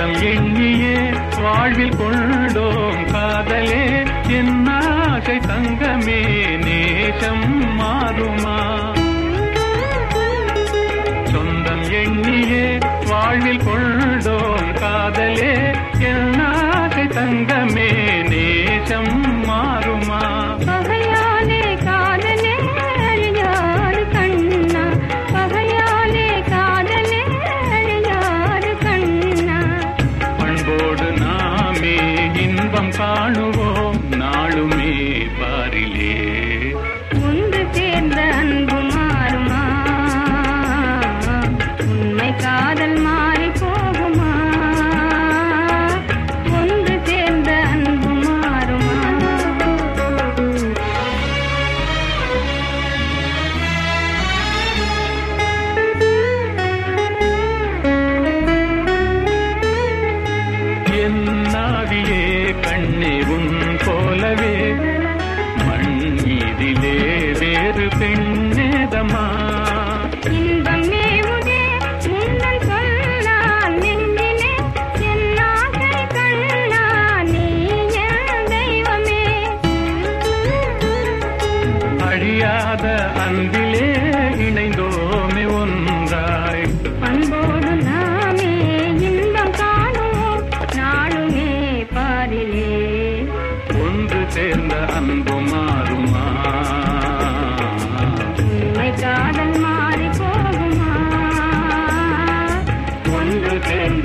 சொந்தம் எண்ணியே வாழ்வில் கொண்டோம் காதலே என் ஆசை தங்கமே நேசம் மாறுமா சொந்தம் எண்ணியே வாழ்வில் கொண்டோம் காதலே என் ஆசை தங்கமே நேசம் மாறுமா பகையாலே காதலே அழியாறு கண்ணா பகையாலே காதலே அழியாறு கண்ணா பண்போடு நாமே இன்பம் காணுவோம் நாளுமே பாரிலே ஒன்று சேர்ந்த அன்பு மாறுமா உண்மை காதல் மாறி போகுமா ஒன்று சேர்ந்த அன்பு மாறுமா என் நாவியே கண்ணே உன் போலவே மண் மீதிலே வேறு பெண்ணேதமா இன்பம் மேவுதே முன்னல் சொல்லால் நெஞ்சிலே என் ஆசை கண்ணா நீ என் தெய்வமே அழியாத அன்பிலே இணைந்தோமே ஒன்றாய் பண்போடு நாமே இன்பம் காணுவோம் நாளுமே பாரிலே ஒன்று சேர்ந்த அன்பு மாறுமா உண்மை காதல் மாறி போகுமா ஒன்று சேர்ந்த